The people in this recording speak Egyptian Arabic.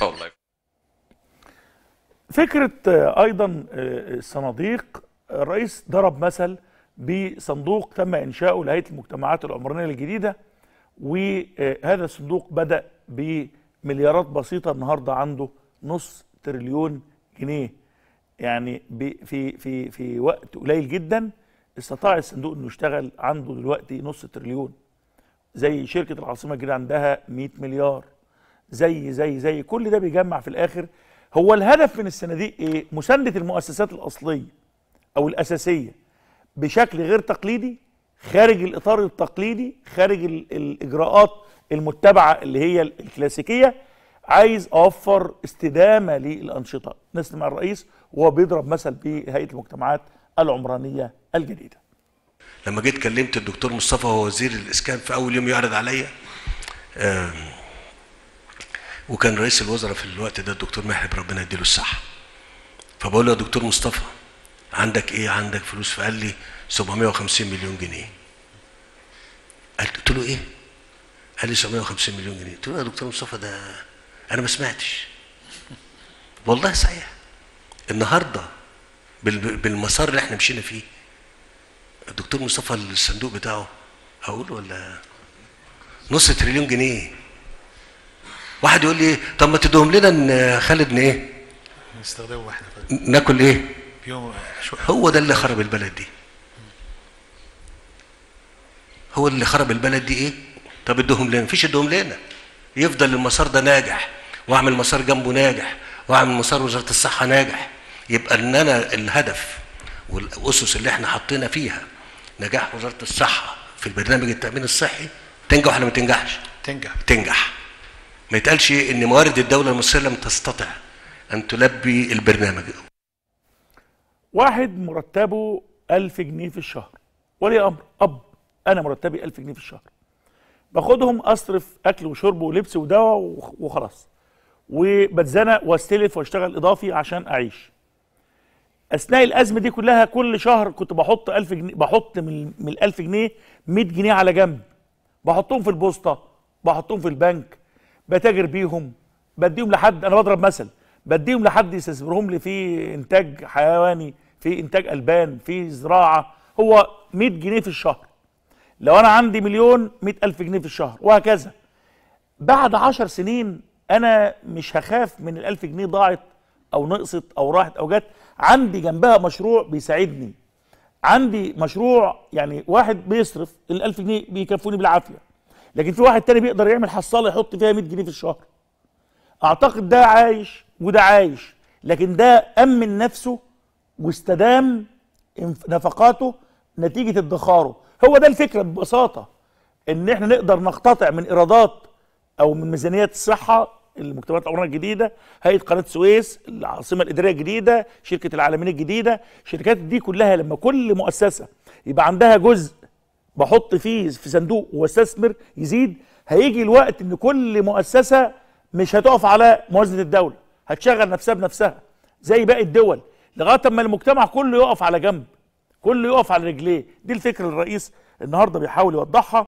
شاء الله فكرة آه، أيضا آه، الصناديق الرئيس ضرب مثل بصندوق تم إنشاؤه لهيئة المجتمعات العمرانية الجديدة وهذا الصندوق بدأ بمليارات بسيطة النهاردة عنده نص تريليون جنيه يعني ب- في في في وقت قليل جدا استطاع الصندوق انه يشتغل عنده دلوقتي نص تريليون زي شركة العاصمة الجديدة عندها 100 مليار زي زي زي كل ده بيجمع في الاخر هو الهدف من الصناديق ايه مسانده المؤسسات الاصليه او الاساسيه بشكل غير تقليدي خارج الاطار التقليدي خارج ال- الاجراءات المتبعه اللي هي ال- الكلاسيكيه عايز اوفر استدامه للانشطه نسمع الرئيس وهو بيضرب مثل بهيئه المجتمعات العمرانيه الجديده لما جيت كلمت الدكتور مصطفى هو وزير الاسكان في اول يوم يعرض عليا آم، وكان رئيس الوزراء في الوقت ده الدكتور محب ربنا يديله الصحه فبقول له يا دكتور مصطفى عندك ايه عندك فلوس فقال لي 750 مليون جنيه قلت له ايه قال لي 750 مليون جنيه قلت له يا دكتور مصطفى ده انا ما سمعتش والله صحيح النهارده بال- بالمسار اللي احنا مشينا فيه الدكتور مصطفى الصندوق بتاعه هقول ولا نص تريليون جنيه واحد يقول لي ايه طب ما تدوهم لنا ان خالد ن- ايه نستخدمه احنا في ناكل ايه يوم شو هو ده اللي خرب البلد دي هو اللي خرب البلد دي ايه طب ادوهم لنا مفيش ادوهم لنا يفضل المسار ده ناجح واعمل مسار جنبه ناجح واعمل مسار وزاره الصحه ناجح يبقى ان انا الهدف والاسس اللي احنا حطينا فيها نجاح وزاره الصحه في البرنامج التامين الصحي تنجح ولا ما تنجحش تنجح تنجح ما يتقالش ان موارد الدوله المصريه لم تستطع ان تلبي البرنامج واحد مرتبه ألف جنيه في الشهر ولي أمر أب أنا مرتبي ألف جنيه في الشهر باخدهم أصرف أكل وشرب ولبس ودواء وخ- وخلاص وبتزنق واستلف واشتغل إضافي عشان أعيش أثناء الأزمة دي كلها كل شهر كنت بحط ألف جنيه بحط من من الألف جنيه 100 جنيه على جنب بحطهم في البوسطة بحطهم في البنك بتاجر بيهم بديهم لحد انا بضرب مثل بديهم لحد يستثمرهم لي في انتاج حيواني في انتاج البان في زراعه هو 100 جنيه في الشهر لو انا عندي مليون 100 الف جنيه في الشهر وهكذا بعد عشر سنين انا مش هخاف من الالف جنيه ضاعت او نقصت او راحت او جت عندي جنبها مشروع بيساعدني عندي مشروع يعني واحد بيصرف الألف جنيه بيكفوني بالعافيه لكن في واحد تاني بيقدر يعمل حصاله يحط فيها 100 جنيه في الشهر اعتقد ده عايش وده عايش لكن ده امن نفسه واستدام انف- نفقاته نتيجه ادخاره هو ده الفكره ببساطه ان احنا نقدر نقتطع من ايرادات او من ميزانيات الصحه المجتمعات العمرانيه الجديده هيئه قناه السويس العاصمه الاداريه الجديده شركه العالمين الجديده الشركات دي كلها لما كل مؤسسه يبقى عندها جزء بحط فيه في صندوق واستثمر يزيد هيجي الوقت ان كل مؤسسه مش هتقف على موازنه الدوله هتشغل نفسها بنفسها زي باقي الدول لغايه اما المجتمع كله يقف على جنب كله يقف على رجليه دي الفكره اللي الرئيس النهارده بيحاول يوضحها